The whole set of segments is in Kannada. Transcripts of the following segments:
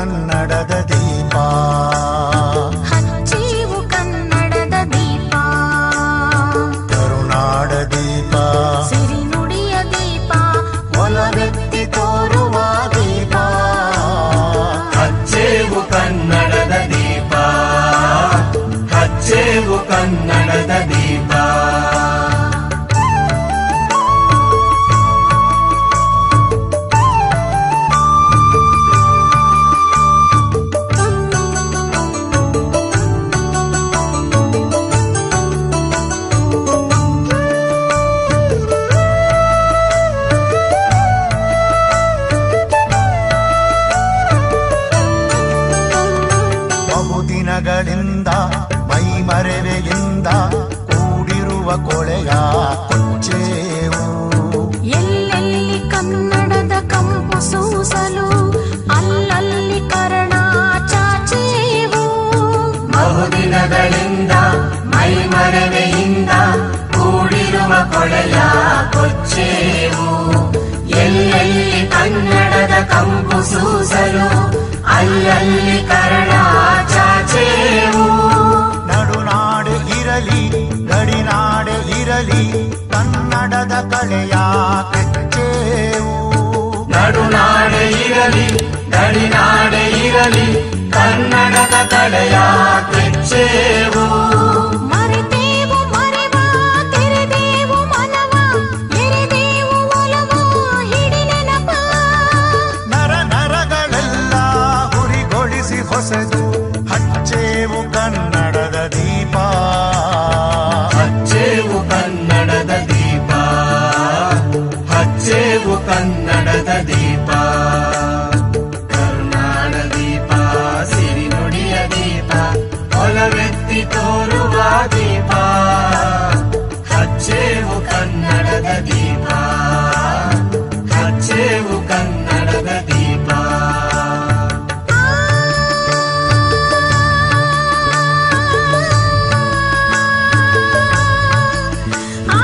ಕನ್ನಡದ ದೀಪ ಹಚ್ಚೇವು ಕನ್ನಡದ ದೀಪ ಕರುನಾಡ ದೀಪ ಸಿರಿನುಡಿಯ ದೀಪ ಒಲವೆತ್ತಿ ತೋರುವ ದೀಪ ಹಚ್ಚೇವು ಕನ್ನಡದ ದೀಪ ಹಚ್ಚೇವು ಕನ್ನಡದ ದೀಪ ಬಹುದಿನಗಳಿಂದ ಮೈ ಮರೆವೆಯಿಂದ ಕೂಡಿರುವ ಕೊಳೆಯ ಕೊಚ್ಚೇವು ಎಲ್ಲೆಲ್ಲಿ ಕನ್ನಡದ ಕಂಪು ಸೂಸಲು ಅಲ್ಲಲ್ಲಿ ಕರ್ಣ ಚಾಚೇವು ಬಹುದಿನಗಳಿಂದ ಮೈ ಮರವೆಯಿಂದ ಕೂಡಿರುವ ಕೊಳೆಯ ಕೊಚ್ಚೇವು ಎಲ್ಲೆಲ್ಲಿ ಕನ್ನಡದ ಕಂಪು ಸೂಸಲು ಅಲ್ಲಲ್ಲಿ ಕರಣ ಚಾಚೇವು ನಡುನಾಡೆ ಇರಲಿ ಗಡಿನಾಡೆ ಇರಲಿ ಕನ್ನಡದ ಕಳೆಯ ಕೆಚ್ಚೇವು ನಡುನಾಡೆ ಇರಲಿ ಗಡಿನಾಡೆ ಇರಲಿ ಕನ್ನಡದ ಕಡೆಯ ಕೆಚ್ಚೇವು ಮರೆತೇವು ಮರೆವ ತೆರೆದೇವು ಮನವ ಎರೆದೇವು ಒಲವ ಹಿಡಿ ನೆನಪ ನರ ನರಗಳೆಲ್ಲ ಹುರಿಗೊಳಿಸಿ ಹೊಸದು ಹಚ್ಚೇವು ಕನ್ನಡದ ದೀಪ ಹಚ್ಚೇವು ಕನ್ನಡದ ದೀಪ ಹಚ್ಚೇವು ಕನ್ನಡದ ದೀಪ ಕರುನಾಡ ದೀಪ ಸಿರಿನುಡಿಯ ದೀಪ ಒಲವೆತ್ತಿ ತೋರುವ ದೀಪ ಹಚ್ಚೇವು ಕನ್ನಡದ ದೀಪ ಹಚ್ಚೇವು ಕನ್ನಡದ ದೀಪ ಆ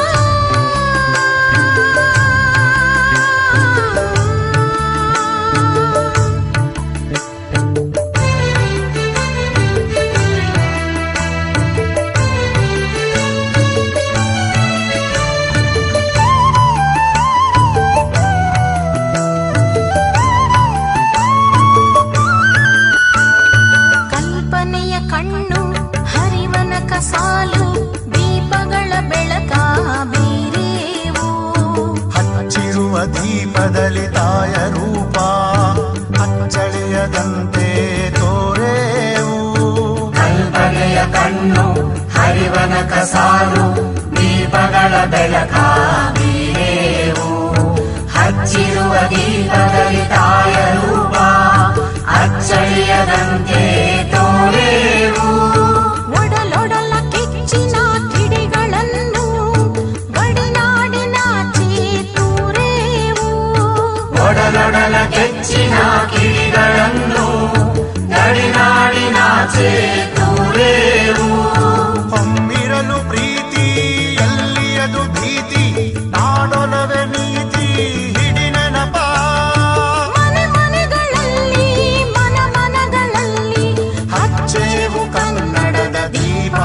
ಕಲ್ಪನೆಯ ಕಣ್ಣು ಹರಿವನ ಕಸಾಲು ದೀಪಗಳ ಬೆಳಕ ಬೀರೇವು ಹಚ್ಚಿರುವ ದೀಪದಲ್ಲಿ ತಾಯ ರೂಪ ಅಚ್ಚಳಿಯದಂತೆ ತೋರೇವು ಕಲ್ಪನೆಯ ಕಣ್ಣು ಹರಿವನ ಕಸಾಲು ದೀಪಗಳ ಬೆಳಕ ಬೀರೇವು ಹಚ್ಚಿರುವ ದೀಪದಲ್ಲಿ ತಾಯ ರೂಪ ಅಚ್ಚಳಿಯದಂತೆ ತೋರೇವು ಒಡಲೊಡಲ ಕೆಚ್ಚಿನ ಕಿಡಿಗಳನ್ನು ಗಡಿನಾಡಿನಾಚೆ ತೂರೇವು ಒಡಲೊಡಲ ಕೆಚ್ಚಿನ ಕಿಡಿಗಳನ್ನು ಗಡಿನಾಡಿನಾಚೆ ತೂರೇವು ಹೊಮ್ಮಿರಲು ಪ್ರೀತಿ ಎಲ್ಲಿಯದು ಭೀತಿ ನಾಡೊಲವೆ ನೀತಿ ಹಿಡಿ ನೆನಪ ಮನೆ ಮನೆಗಳಲ್ಲಿ ಮನ ಮನಗಳಲ್ಲಿ ಹಚ್ಚೇವು ಕನ್ನಡದ ದೀಪ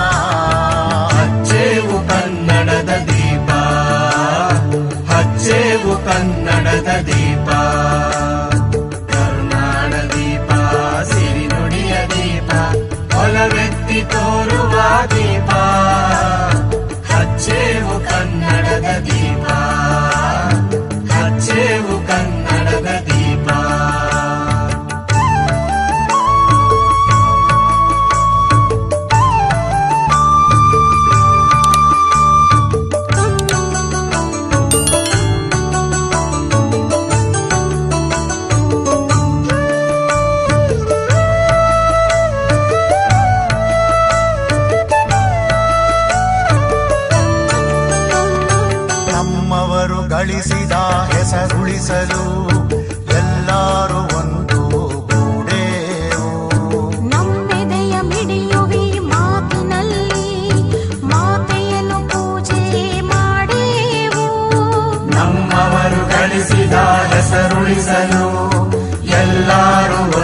ಹಚ್ಚೇವು ಕನ್ನಡದ ದೀಪ ಹಚ್ಚೇವು ಕನ್ನಡದ ದೀಪ ಕರುನಾಡ ದೀಪ ಸಿರಿನುಡಿಯ ದೀಪ ಒಲವೆತ್ತಿ ತೋರುವ ದೀಪ ಹಚ್ಚೇವು ಕನ್ನಡದ ದೀಪ ಹಚ್ಚೇವು ಕನ್ನಡದ ದೀಪ ನಮ್ಮವರು ಗಳಿಸಿದ ಹೆಸರುಳಿಸಲು ಎಲ್ಲರೂ ಒಂದು ಗೂಡೇವು ನಮ್ಮೆದೆಯ ಮಿಡಿಯುವಿ ಮಾತಿನಲ್ಲಿ ಮಾತೆಯನ್ನು ಪೂಜೆ ಮಾಡೇವು ನಮ್ಮವರು ಗಳಿಸಿದ ಹೆಸರುಳಿಸಲು ಎಲ್ಲರೂ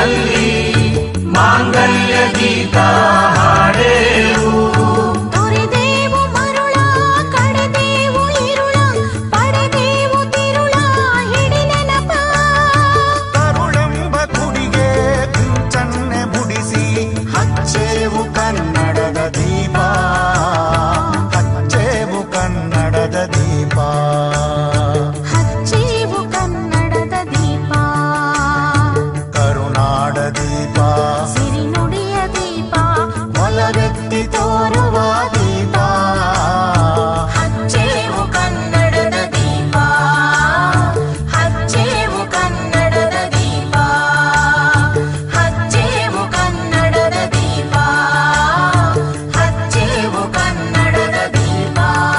ಬದುಕಿನಲ್ಲಿ ಮಾಂಗಲ್ಯ ಗೀತ ಹಾಡೇವು ತೊರೆದೇವು ಮರುಳ ಕಡೆದೇವು ಇರುಳ ಪಡೆದೇವು ತಿರುಳ ಹಿಡಿ ನೆನಪ ಕರುಳೆಂಬ ಕುಡಿಗೆ ಕಿಂಚನ್ನೆ ಮುಡಿಸಿ ಹಚ್ಚೇವು ಕನ್ನಡದ ದೀಪ ಹಚ್ಚೇವು ಕನ್ನಡದ ದೀಪ ಹಚ್ಚೇವು ಕನ್ನಡದ ದೀಪ ಕರುನಾಡ ದೀಪ ಸಿರಿನುಡಿಯ ದೀಪ ಒಲವೆತ್ತಿ ತೋರುವ ದೀಪ ಹಚ್ಚೇವು ಕನ್ನಡದ ದೀಪ ಹಚ್ಚೇವು ಕನ್ನಡದ ದೀಪ ಹಚ್ಚೇವು ಕನ್ನಡದ ದೀಪ ಹಚ್ಚೇವು ಕನ್ನಡದ ದೀಪ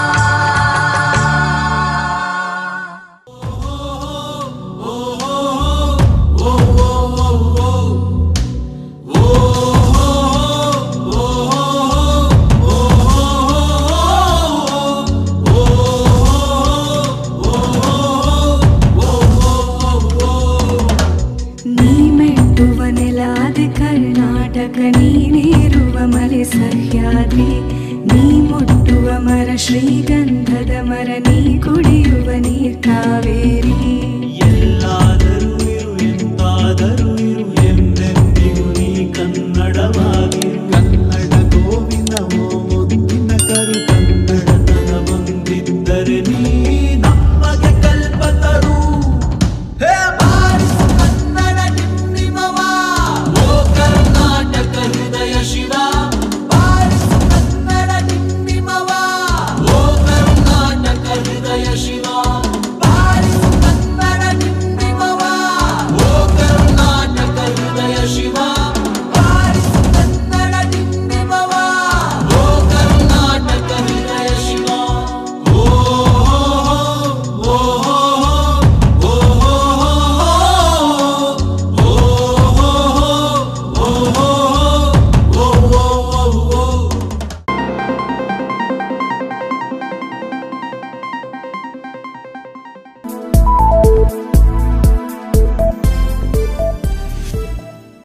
ನೀ ಮೆಟ್ಟುವ ನೆಲಾದೆ ಕರ್ನಾಟಕ ನೀನೇರುವ ಮಲೆ ಸಹ್ಯಾದ್ರಿ ನೀ ಮುಟ್ಟುವ ಮರ ಶ್ರೀಗಂಧ